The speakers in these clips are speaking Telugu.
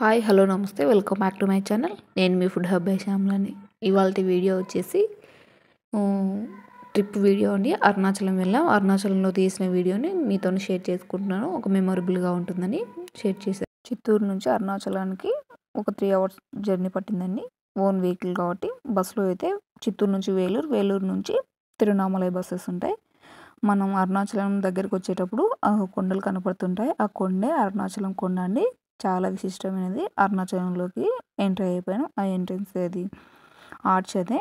హాయ్ హలో నమస్తే welcome back to my channel నేను మీ ఫుడ్ హబ్ శ్యామ్లని ఇవాళ వీడియో వచ్చేసి ట్రిప్ వీడియో అండి అరుణాచలం వెళ్ళాం అరుణాచలంలో తీసిన వీడియోని మీతో షేర్ చేసుకుంటున్నాను ఒక మెమొరబుల్గా ఉంటుందని షేర్ చేశాను చిత్తూరు నుంచి అరుణాచలానికి ఒక త్రీ అవర్స్ జర్నీ పట్టిందండి ఓన్ వెహికల్ కాబట్టి బస్సులో అయితే చిత్తూరు నుంచి వేలూరు వేలూరు నుంచి తిరునామలై బస్సెస్ ఉంటాయి మనం అరుణాచలం దగ్గరికి వచ్చేటప్పుడు ఆ కొండలు కనపడుతుంటాయి ఆ కొండే అరుణాచలం కొండ అండి చాలా విశిష్టమైనది అరుణాచలంలోకి ఎంటర్ అయిపోయాను ఆ ఎంట్రన్స్ అది ఆర్చ్ అదే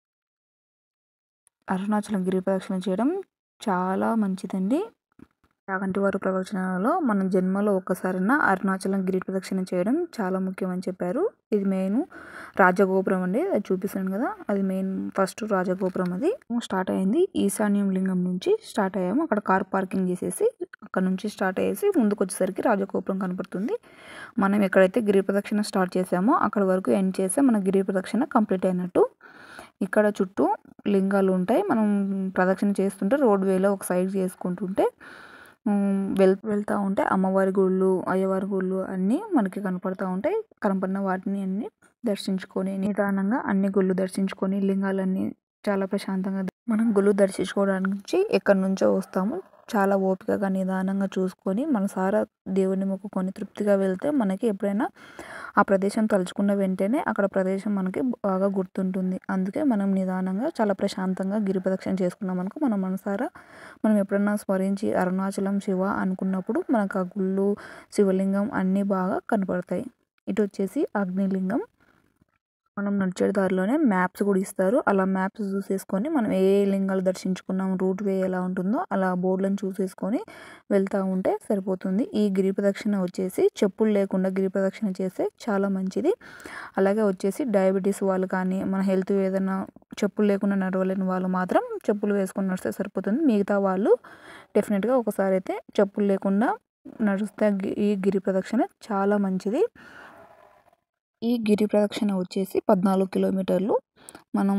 అరుణాచలం గిరి ప్రదక్షిణ చేయడం చాలా మంచిదండి యాగంటి వారు ప్రవచనాలలో మన జన్మలో ఒక్కసారైనా అరుణాచలం గిరి ప్రదక్షిణ చేయడం చాలా ముఖ్యమని చెప్పారు ఇది మెయిన్ రాజగోపురం అండి అది చూపిస్తాను కదా అది మెయిన్ ఫస్ట్ రాజగోపురం అది స్టార్ట్ అయింది ఈశాన్యం లింగం నుంచి స్టార్ట్ అయ్యాము అక్కడ కార్ పార్కింగ్ చేసేసి అక్కడ నుంచి స్టార్ట్ అయ్యేసి ముందుకు వచ్చేసరికి రాజగోపురం కనపడుతుంది మనం ఎక్కడైతే గిరి ప్రదక్షిణ స్టార్ట్ చేసామో అక్కడ వరకు ఎండ్ చేస్తే మన గిరి ప్రదక్షిణ కంప్లీట్ అయినట్టు ఇక్కడ చుట్టూ లింగాలు ఉంటాయి మనం ప్రదక్షిణ చేస్తుంటే రోడ్ వేలో ఒక సైడ్ చేసుకుంటుంటే వెల్ వెళ్తూ ఉంటే అమ్మవారి గుళ్ళు అయ్యవారి గుళ్ళు అన్నీ మనకి కనపడతా ఉంటాయి కనపడిన వాటిని అన్ని దర్శించుకొని నిదానంగా అన్ని గుళ్ళు దర్శించుకొని లింగాలన్నీ చాలా ప్రశాంతంగా మనం గుళ్ళు దర్శించుకోవడానికి ఎక్కడి నుంచో వస్తాము చాలా ఓపికగా నిదానంగా చూసుకొని మనసారా దేవుని మొక్కుకొని తృప్తిగా వెళ్తే మనకి ఎప్పుడైనా ఆ ప్రదేశం తలుచుకున్న వెంటనే అక్కడ ప్రదేశం మనకి బాగా గుర్తుంటుంది అందుకే మనం నిదానంగా చాలా ప్రశాంతంగా గిరి ప్రదక్షిణ చేసుకున్నాం అనుకో మన మనసారా మనం ఎప్పుడన్నా స్మరించి అరుణాచలం శివ అనుకున్నప్పుడు మనకు ఆ గుళ్ళు శివలింగం అన్నీ బాగా కనపడతాయి ఇటు వచ్చేసి అగ్నిలింగం మనం నడిచే దారిలోనే మ్యాప్స్ కూడా ఇస్తారు అలా మ్యాప్స్ చూసేసుకొని మనం ఏ ఏ లింగాలు దర్శించుకున్నాం రూట్ వే ఎలా ఉంటుందో అలా బోర్డులను చూసేసుకొని వెళ్తూ ఉంటే సరిపోతుంది ఈ గిరి ప్రదక్షిణ వచ్చేసి చెప్పులు లేకుండా గిరి ప్రదక్షిణ చేస్తే చాలా మంచిది అలాగే వచ్చేసి డయాబెటీస్ వాళ్ళు కానీ మన హెల్త్ ఏదైనా చెప్పులు లేకుండా నడవలేని వాళ్ళు మాత్రం చెప్పులు వేసుకొని నడిస్తే సరిపోతుంది మిగతా వాళ్ళు డెఫినెట్గా ఒకసారి అయితే చెప్పులు లేకుండా నడిస్తే ఈ గిరి ప్రదక్షిణ చాలా మంచిది ఈ గిరి ప్రదక్షిణ వచ్చేసి పద్నాలుగు కిలోమీటర్లు మనం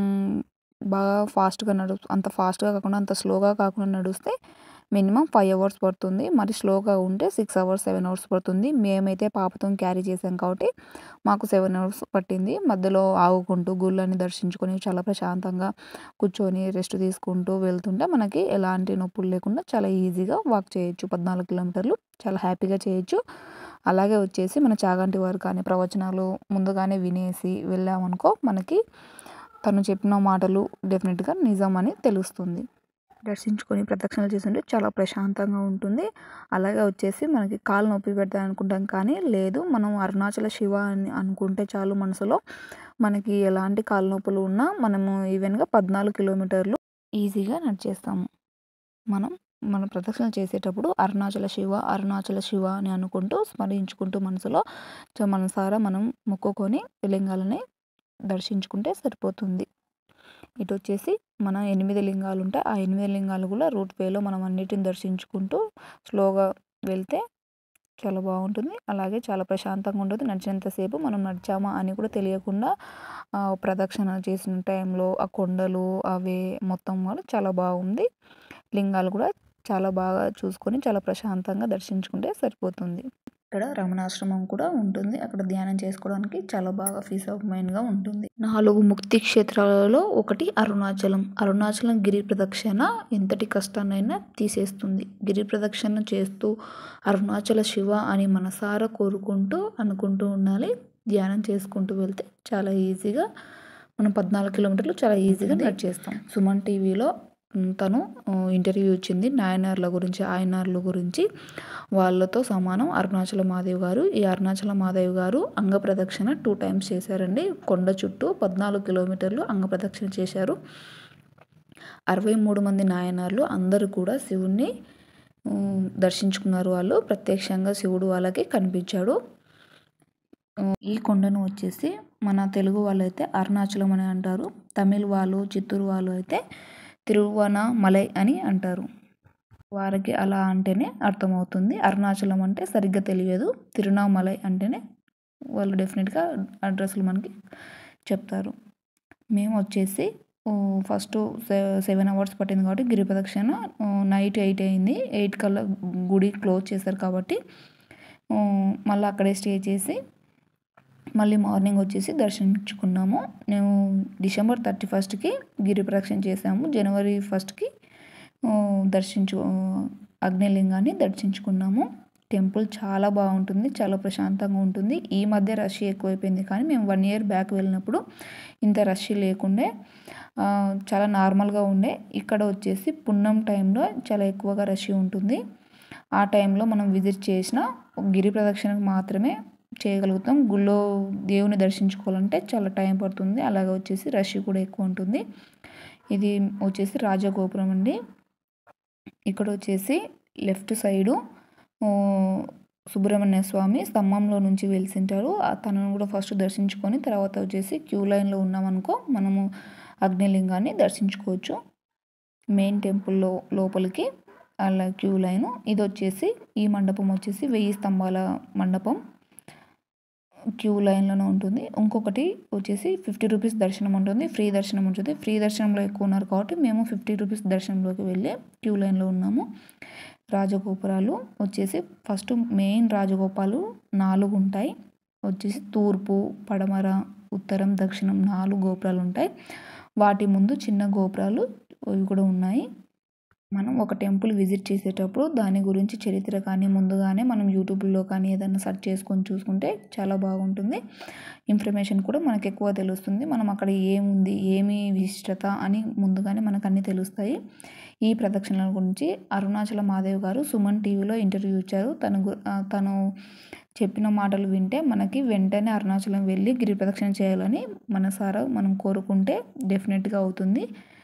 బాగా ఫాస్ట్గా నడు అంత ఫాస్ట్గా కాకుండా అంత స్లోగా కాకుండా నడిస్తే మినిమం ఫైవ్ అవర్స్ పడుతుంది మరి స్లోగా ఉంటే సిక్స్ అవర్స్ సెవెన్ అవర్స్ పడుతుంది మేమైతే పాపతో క్యారీ చేసాం కాబట్టి మాకు సెవెన్ అవర్స్ పట్టింది మధ్యలో ఆగుకుంటూ గుళ్ళని దర్శించుకొని చాలా ప్రశాంతంగా కూర్చొని రెస్ట్ తీసుకుంటూ వెళ్తుంటే మనకి ఎలాంటి నొప్పులు లేకుండా చాలా ఈజీగా వాక్ చేయొచ్చు పద్నాలుగు కిలోమీటర్లు చాలా హ్యాపీగా చేయొచ్చు అలాగే వచ్చేసి మన చాగంటి వారు కానీ ప్రవచనాలు ముందుగానే వినేసి వెళ్ళామనుకో మనకి తను చెప్పిన మాటలు డెఫినెట్గా నిజం అని తెలుస్తుంది దర్శించుకొని ప్రదక్షిణలు చేస్తుంటే చాలా ప్రశాంతంగా ఉంటుంది అలాగే వచ్చేసి మనకి కాలు నొప్పి పెడతాయి అనుకుంటాం కానీ లేదు మనం అరుణాచల శివ అని అనుకుంటే చాలు మనసులో మనకి ఎలాంటి కాలు నొప్పులు ఉన్నా మనము ఈవెన్గా పద్నాలుగు కిలోమీటర్లు ఈజీగా నడిచేస్తాము మనం మన ప్రదక్షిణ చేసేటప్పుడు అరుణాచల శివ అరుణాచల శివ అని అనుకుంటూ స్మరించుకుంటూ మనసులో మనసారా మనం మొక్కుకొని లింగాలని దర్శించుకుంటే సరిపోతుంది ఇటు వచ్చేసి మన ఎనిమిది లింగాలు ఉంటాయి ఆ ఎనిమిది లింగాలు కూడా రూట్ వేలో మనం అన్నిటిని దర్శించుకుంటూ స్లోగా వెళ్తే చాలా బాగుంటుంది అలాగే చాలా ప్రశాంతంగా ఉంటుంది నడిచినంతసేపు మనం నడిచామా అని కూడా తెలియకుండా ప్రదక్షిణ చేసిన టైంలో ఆ కొండలు అవి మొత్తం కూడా చాలా బాగుంది లింగాలు కూడా చాలా బాగా చూసుకొని చాలా ప్రశాంతంగా దర్శించుకుంటే సరిపోతుంది ఇక్కడ రమణాశ్రమం కూడా ఉంటుంది అక్కడ ధ్యానం చేసుకోవడానికి చాలా బాగా పీస్ ఆఫ్ మైండ్గా ఉంటుంది నాలుగు ముక్తి క్షేత్రాలలో ఒకటి అరుణాచలం అరుణాచలం గిరి ప్రదక్షిణ ఎంతటి కష్టాన్నైనా తీసేస్తుంది గిరి ప్రదక్షిణ చేస్తూ అరుణాచల శివ అని మనసారా కోరుకుంటూ అనుకుంటూ ఉండాలి ధ్యానం చేసుకుంటూ వెళ్తే చాలా ఈజీగా మనం పద్నాలుగు కిలోమీటర్లు చాలా ఈజీగా నడిచేస్తాం సుమన్ టీవీలో తను ఇంటర్వ్యూ ఇచ్చింది నాయనార్ల గురించి ఆయనార్ల గురించి వాళ్ళతో సమానం అరుణాచల మాదేవ్ గారు ఈ అరుణాచల మాదేవ్ గారు అంగ ప్రదక్షిణ టూ టైమ్స్ చేశారండి కొండ చుట్టూ పద్నాలుగు కిలోమీటర్లు అంగ ప్రదక్షిణ చేశారు అరవై మూడు మంది నాయనార్లు అందరూ కూడా శివుణ్ణి దర్శించుకున్నారు వాళ్ళు ప్రత్యక్షంగా శివుడు వాళ్ళకి కనిపించాడు ఈ కొండను వచ్చేసి మన తెలుగు వాళ్ళు అయితే అరుణాచలం అని అంటారు తమిళ్ వాళ్ళు చిత్తూరు వాళ్ళు అయితే తిరువనమలై అని అంటారు వారికి అలా అంటేనే అర్థమవుతుంది అరుణాచలం అంటే సరిగ్గా తెలియదు తిరునామలై అంటేనే వాళ్ళు డెఫినెట్గా అడ్రస్లు మనకి చెప్తారు మేము వచ్చేసి ఫస్ట్ సెవెన్ అవర్స్ పట్టింది కాబట్టి గిరి ప్రదక్షిణ నైట్ ఎయిట్ అయింది ఎయిట్ కల్లా గుడి క్లోజ్ చేశారు కాబట్టి మళ్ళీ అక్కడే స్టే చేసి మళ్ళీ మార్నింగ్ వచ్చేసి దర్శించుకున్నాము మేము డిసెంబర్ థర్టీ ఫస్ట్కి గిరి ప్రదక్షిణ చేసాము జనవరి ఫస్ట్కి దర్శించు అగ్నిలింగాన్ని దర్శించుకున్నాము టెంపుల్ చాలా బాగుంటుంది చాలా ప్రశాంతంగా ఉంటుంది ఈ మధ్య రష్ ఎక్కువైపోయింది కానీ మేము వన్ ఇయర్ బ్యాక్ వెళ్ళినప్పుడు ఇంత రష్ లేకుండే చాలా నార్మల్గా ఉండే ఇక్కడ వచ్చేసి పున్నం టైంలో చాలా ఎక్కువగా రష్ ఉంటుంది ఆ టైంలో మనం విజిట్ చేసిన గిరి ప్రదక్షిణకు మాత్రమే చేయగలుగుతాం గుళ్ళో దేవుని దర్శించుకోవాలంటే చాలా టైం పడుతుంది అలాగే వచ్చేసి రష్ కూడా ఎక్కువ ఉంటుంది ఇది వచ్చేసి రాజగోపురం అండి ఇక్కడ వచ్చేసి లెఫ్ట్ సైడు సుబ్రహ్మణ్య స్వామి స్తంభంలో నుంచి వెలిసింటారు తనను కూడా ఫస్ట్ దర్శించుకొని తర్వాత వచ్చేసి క్యూ లైన్లో ఉన్నామనుకో మనము అగ్నిలింగాన్ని దర్శించుకోవచ్చు మెయిన్ టెంపుల్లో లోపలికి అలా క్యూ లైన్ ఇది వచ్చేసి ఈ మండపం వచ్చేసి వెయ్యి స్తంభాల మండపం క్యూ లైన్లోనే ఉంటుంది ఇంకొకటి వచ్చేసి ఫిఫ్టీ రూపీస్ దర్శనం ఉంటుంది ఫ్రీ దర్శనం ఉంటుంది ఫ్రీ దర్శనంలో ఎక్కువ ఉన్నారు కాబట్టి మేము ఫిఫ్టీ రూపీస్ దర్శనంలోకి వెళ్ళి క్యూ లైన్లో ఉన్నాము రాజగోపురాలు వచ్చేసి ఫస్ట్ మెయిన్ రాజగోపాలు నాలుగు ఉంటాయి వచ్చేసి తూర్పు పడమర ఉత్తరం దక్షిణం నాలుగు గోపురాలు ఉంటాయి వాటి ముందు చిన్న గోపురాలు అవి కూడా ఉన్నాయి మనం ఒక టెంపుల్ విజిట్ చేసేటప్పుడు దాని గురించి చరిత్ర కానీ ముందుగానే మనం యూట్యూబ్లో కానీ ఏదైనా సెర్చ్ చేసుకొని చూసుకుంటే చాలా బాగుంటుంది ఇన్ఫర్మేషన్ కూడా మనకు ఎక్కువ తెలుస్తుంది మనం అక్కడ ఏముంది ఏమి విశిష్టత అని ముందుగానే మనకు అన్నీ తెలుస్తాయి ఈ ప్రదక్షిణల గురించి అరుణాచల మాదేవ్ గారు సుమన్ టీవీలో ఇంటర్వ్యూ ఇచ్చారు తను తను చెప్పిన మాటలు వింటే మనకి వెంటనే అరుణాచలం వెళ్ళి గిరి ప్రదక్షిణ చేయాలని మనసారా మనం కోరుకుంటే డెఫినెట్గా అవుతుంది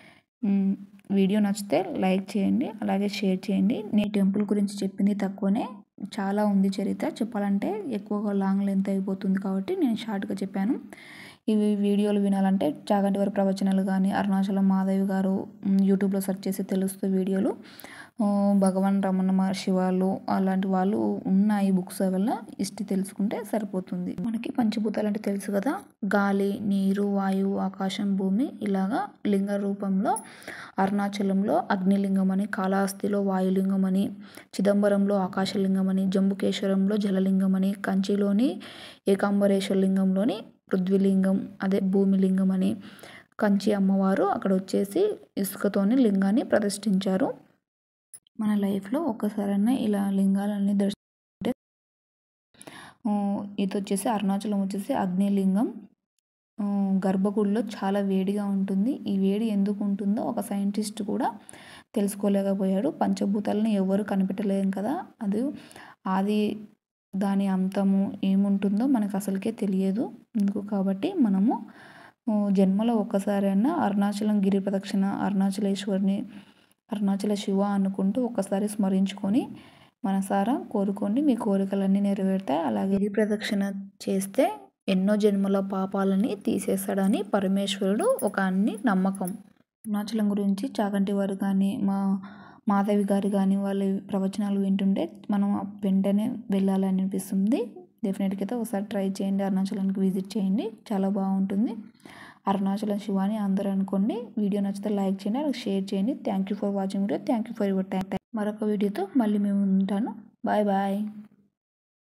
వీడియో నచ్చితే లైక్ చేయండి అలాగే షేర్ చేయండి నేను టెంపుల్ గురించి చెప్పింది తక్కువనే చాలా ఉంది చరిత్ర చెప్పాలంటే ఎక్కువగా లాంగ్ లెంత్ అయిపోతుంది కాబట్టి నేను షార్ట్గా చెప్పాను ఇవి వీడియోలు వినాలంటే చాగంటి వారి ప్రవచనాలు కానీ అరుణాచలం మాధవి గారు యూట్యూబ్లో సెర్చ్ చేసి తెలుస్తుంది వీడియోలు భగవాన్ రమణ మహర్షి వాళ్ళు అలాంటి వాళ్ళు ఉన్నాయి బుక్స్ వల్ల హిస్టరీ తెలుసుకుంటే సరిపోతుంది మనకి పంచభూతాలు అంటే తెలుసు కదా గాలి నీరు వాయువు ఆకాశం భూమి ఇలాగా లింగ రూపంలో అరుణాచలంలో అగ్నిలింగం అని కాళహస్తిలో వాయులింగం అని చిదంబరంలో ఆకాశలింగం అని జంబుకేశ్వరంలో జలలింగం అని కంచిలోని ఏకాంబరేశ్వర లింగంలోని పృథ్వీలింగం అదే భూమిలింగం అని కంచి అమ్మవారు అక్కడ వచ్చేసి ఇసుకతోని లింగాన్ని ప్రతిష్ఠించారు మన లైఫ్లో ఒక్కసారైనా ఇలా లింగాలన్నీ దర్శించుకుంటే ఇది వచ్చేసి అరుణాచలం వచ్చేసి అగ్నిలింగం గర్భగుడిలో చాలా వేడిగా ఉంటుంది ఈ వేడి ఎందుకు ఉంటుందో ఒక సైంటిస్ట్ కూడా తెలుసుకోలేకపోయాడు పంచభూతాలను ఎవరు కనిపెట్టలేం కదా అది అది దాని అంతము ఏముంటుందో మనకు అసలుకే తెలియదు ఎందుకు కాబట్టి మనము జన్మలో ఒక్కసారైనా అరుణాచలం గిరి ప్రదక్షిణ అరుణాచలేశ్వరిని అరుణాచల శివ అనుకుంటూ ఒకసారి స్మరించుకొని మనసారా కోరుకోండి మీ కోరికలన్నీ నెరవేరుతాయి అలాగే గిరి ప్రదక్షిణ చేస్తే ఎన్నో జన్మల పాపాలని తీసేస్తాడని పరమేశ్వరుడు ఒక అన్ని నమ్మకం అరుణాచలం గురించి చాగంటి వారు కానీ మా మాధవి గారు కానీ వాళ్ళ ప్రవచనాలు వింటుంటే మనం వెంటనే వెళ్ళాలని అనిపిస్తుంది డెఫినెట్గా అయితే ఒకసారి ట్రై చేయండి అరుణాచలానికి విజిట్ చేయండి చాలా బాగుంటుంది అరుణాచలం శివాని అందరూ అనుకోండి వీడియో నచ్చితే లైక్ చేయండి అలాగే షేర్ చేయండి thank you for watching video thank you for your time మరొక వీడియోతో మళ్ళీ మేము ఉంటాను బాయ్ బాయ్